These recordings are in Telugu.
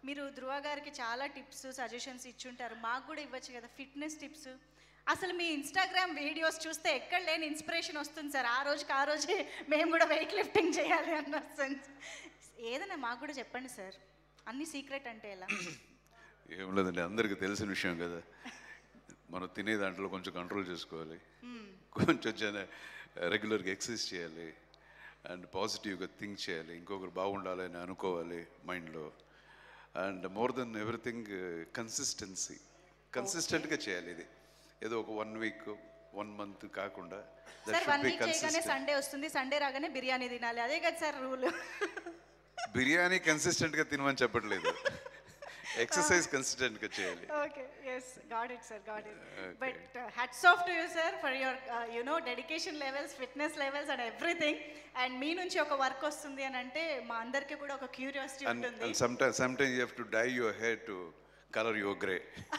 మీరు ధృవ గారికి చాలా టిప్స్ సజెషన్స్ ఇచ్చుంటారు మాకు కూడా ఇవ్వచ్చు కదా ఫిట్నెస్ టిప్స్ అసలు మీ ఇన్స్టాగ్రామ్ వీడియోస్ చూస్తే ఎక్కడ లేని ఇన్స్పిరేషన్ వస్తుంది సార్ ఆ రోజుకి ఆ రోజే మేము కూడా వెయిట్ లిఫ్టింగ్ చేయాలి అన్న సెన్స్ ఏదైనా మాకు కూడా చెప్పండి సార్ అన్ని సీక్రెట్ అంటే ఎలా ఏం లేదండి అందరికీ తెలిసిన విషయం కదా మనం తినే దాంట్లో కొంచెం కంట్రోల్ చేసుకోవాలి కొంచెం రెగ్యులర్గా ఎక్సర్సైజ్ చేయాలి అండ్ పాజిటివ్గా థింక్ చేయాలి ఇంకొకరు బాగుండాలని అనుకోవాలి మైండ్లో and more than everything consistency కన్సిస్టెంట్గా చేయాలి ఇది ఏదో ఒక వన్ వీక్ వన్ మంత్ కాకుండా that sir should one be week చేయగానే కన్సిస్టెంట్ సండే వస్తుంది సండే రాగానే బిర్యానీ తినాలి అదే కదా సార్ రూల్ బిర్యానీ కన్సిస్టెంట్గా తినమని చెప్పట్లేదు ఎక్సర్సైజ్ కన్సిస్టెంట్గా చేయాలి okay yes got it sir got it Okay. But hats off to you sir for your you know dedication levels fitness levels and everything and మీ నుంచి ఒక వర్క్ వస్తుంది అని అంటే మా అందరికీ కూడా ఒక క్యూరియాసిటీ And, ఉంటుంది and sometimes, sometimes you have to dye your hair to color your gray.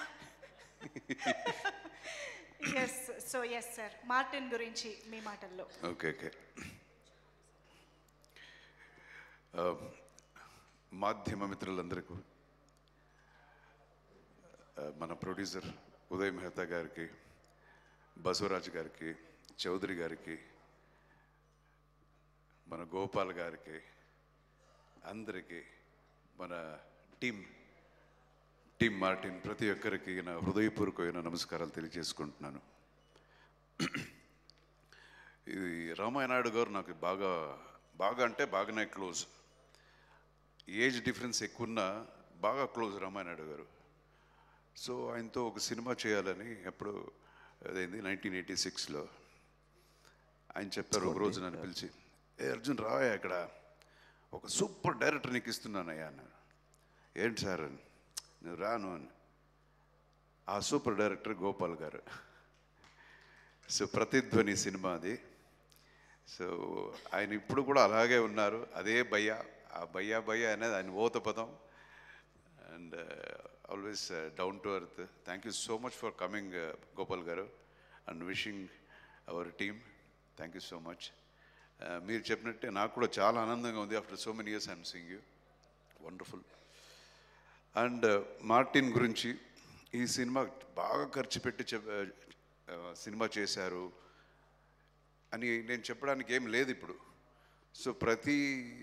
Yes so yes sir Martin గురించి మీ మాటల్లో ఓకే ఓకే మాధ్యమ మిత్రులందరికీ uh, మన ప్రొడ్యూసర్ ఉదయ్ మెహతా గారికి బసవరాజు గారికి చౌదరి గారికి మన గోపాల్ గారికి అందరికీ మన టీం టీం మార్టిన్ ప్రతి ఒక్కరికి నా హృదయపూర్వకమైన నమస్కారాలు తెలియజేసుకుంటున్నాను ఇది రామాయణాయుడు గారు నాకు బాగా బాగా అంటే బాగానే క్లోజ్ ఏజ్ డిఫరెన్స్ ఎక్కువన్నా బాగా క్లోజ్ రామాయణాయుడు గారు సో ఆయనతో ఒక సినిమా చేయాలని ఎప్పుడు అదైంది నైన్టీన్ ఎయిటీ సిక్స్లో ఆయన చెప్పారు ఒక రోజు నన్ను పిలిచి ఏ అర్జున్ రావయ్యా ఇక్కడ ఒక సూపర్ డైరెక్టర్ నీకు ఇస్తున్నానయ్యా అన్నారు ఏంటి సార్ అని నువ్వు రాను అని ఆ super director Gopal garu so Pratidhwani cinema అది సో ఆయన ఇప్పుడు కూడా అలాగే ఉన్నారు అదే భయ్య ఆ భయ్య భయ్య అనేది ఆయన ఓత పదం and always down to earth thank you so much for coming Gopal garu and wishing our team thank you so much మీరు చెప్పినట్టే నాకు కూడా చాలా ఆనందంగా ఉంది after so many years I'm seeing you wonderful and Martin గురించి ఈ సినిమా బాగా ఖర్చు పెట్టి చెప్ ఆ, సినిమా చేశారు అని నేను చెప్పడానికి ఏం లేదు ఇప్పుడు సో ప్రతి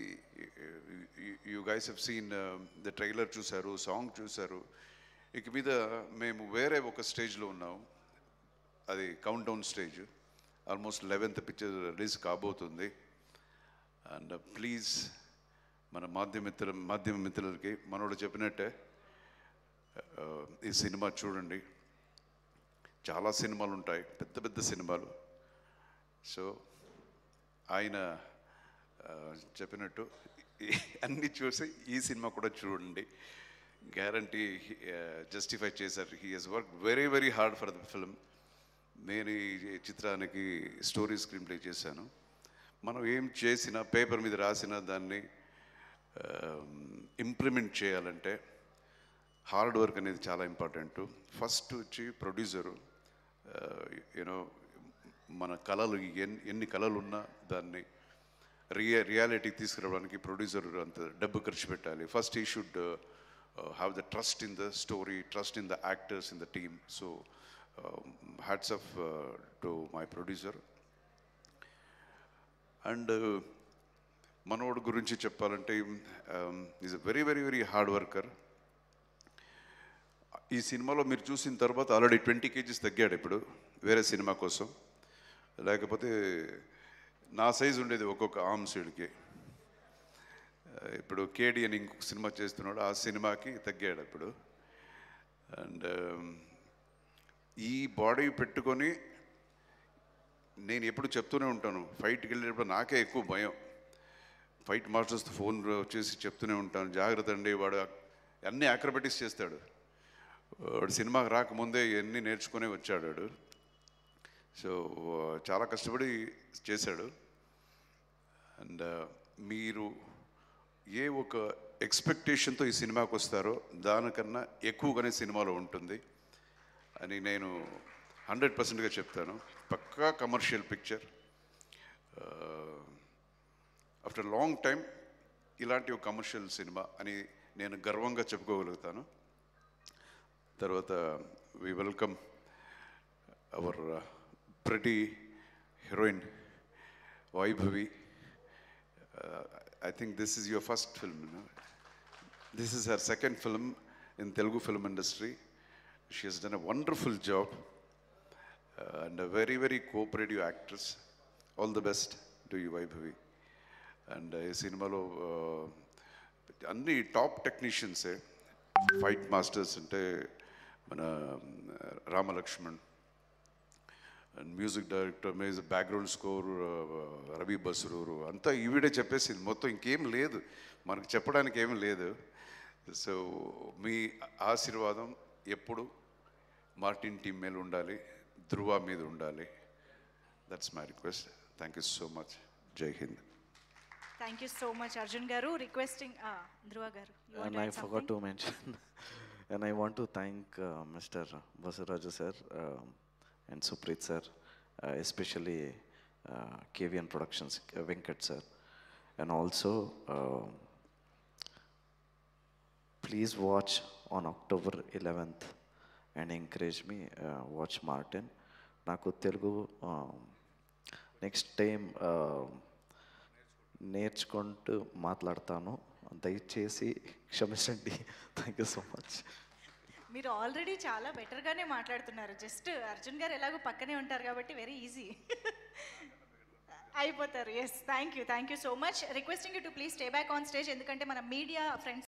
you guys have seen the trailer చూశారు సాంగ్ చూశారు ఇక మీద మేము వేరే ఒక స్టేజ్లో ఉన్నాం అది count down stage almost eleventh picture release కాబోతుంది అండ్ ప్లీజ్ మన మాధ్యమ మిత్రుల మాధ్యమ మిత్రులకి మనోడు చెప్పినట్టే ఆ, ఈ సినిమా చూడండి చాలా సినిమాలు ఉంటాయి పెద్ద పెద్ద సినిమాలు సో ఆయన ఆ, చెప్పినట్టు ఈ- అన్ని చూసి ఈ సినిమా కూడా చూడండి గ్యారంటీ జస్టిఫై చేశారు he has work very very hard for the film నేను ఈ చిత్రానికి స్టోరీ స్క్రీన్ ప్లే చేశాను మనం ఏం చేసినా పేపర్ మీద రాసిన దాన్ని ఇంప్లిమెంట్ చేయాలంటే హార్డ్ వర్క్ అనేది చాలా ఇంపార్టెంట్ ఫస్ట్ వచ్చి ప్రొడ్యూసరు యూనో మన కళలు ఎన్ని ఎన్ని కళలు ఉన్నా దాన్ని రియా రియాలిటీకి తీసుకురావడానికి ప్రొడ్యూసర్ అంత డబ్బు ఖర్చు పెట్టాలి first he should have the trust in the story trust in the actors in the team so hats off to my producer and మనోడు గురించి చెప్పాలంటే is a very very very hard worker ఈ సినిమాలో మీరు చూసిన తర్వాత ఆల్రెడీ ట్వంటీ కేజీస్ తగ్గాడు ఇప్పుడు వేరే సినిమా కోసం లేకపోతే నా సైజు ఉండేది ఒక్కొక్క ఆర్మ్స్ వీడికి ఇప్పుడు కేడి అని ఇంకొక సినిమా చేస్తున్నాడు ఆ సినిమాకి తగ్గాడు ఇప్పుడు అండ్ ఈ బాడీ పెట్టుకొని నేను ఎప్పుడు చెప్తూనే ఉంటాను ఫైట్కి వెళ్ళేటప్పుడు నాకే ఎక్కువ భయం ఫైట్ మాస్టర్స్ ఫోన్ వచ్చేసి చెప్తూనే ఉంటాను జాగ్రత్త అండి వాడు అన్ని అక్రబెటిక్స్ చేస్తాడు వాడు సినిమాకి రాకముందే ఇవన్నీ నేర్చుకునే వచ్చాడు వాడు సో చాలా కష్టపడి చేశాడు అండ్ మీరు ఏ ఒక ఎక్స్పెక్టేషన్తో ఈ సినిమాకి వస్తారో దానికన్నా ఎక్కువగానే సినిమాలో ఉంటుంది అని నేను హండ్రెడ్ పర్సెంట్గా చెప్తాను పక్కా commercial picture after long time ఇలాంటి ఒక కమర్షియల్ సినిమా అని నేను గర్వంగా చెప్పుకోగలుగుతాను తర్వాత we welcome our pretty heroine Vaibhavi I think this is your first film this is her second film in Telugu film industry she has done a wonderful job and a very very cooperative actress all the best to you Vaibhavi and ఈ సినిమాలో uh, అన్ని టాప్ టెక్నీషియన్సే ఫైట్ మాస్టర్స్ అంటే మన uh, Ramlakshman and music director music background score Ravi Basrur అంతా ఈవిడే చెప్పేసింది మొత్తం ఇంకేం లేదు మనకు చెప్పడానికి ఏమీ లేదు సో మీ ఆశీర్వాదం ఎప్పుడు మార్టిన్ టీం మీద ఉండాలి ధృవ మీద ఉండాలి that's my request thank you so much Jai Hind thank you so much Arjun garu requesting ధ్రువ గారు you want And to I add forgot something? to mention, and I want to thank uh, Mr. Basaraju sir um, and Suprit sir, uh, especially uh, KVN Productions, uh, Venkat sir, and also um please watch on October 11th and encourage me uh, watch Martin. నాకు తెలుగు నెక్స్ట్ టైం నేర్చుకుంటూ మాట్లాడతాను దయచేసి క్షమించండి థ్యాంక్ యూ సో మచ్ మీరు ఆల్రెడీ చాలా బెటర్గానే మాట్లాడుతున్నారు జస్ట్ అర్జున్ గారు ఎలాగో పక్కనే ఉంటారు కాబట్టి వెరీ ఈజీ అయిపోతారు yes thank you thank you so much requesting you to please stay back on stage ఎందుకంటే మన మీడియా ఫ్రెండ్స్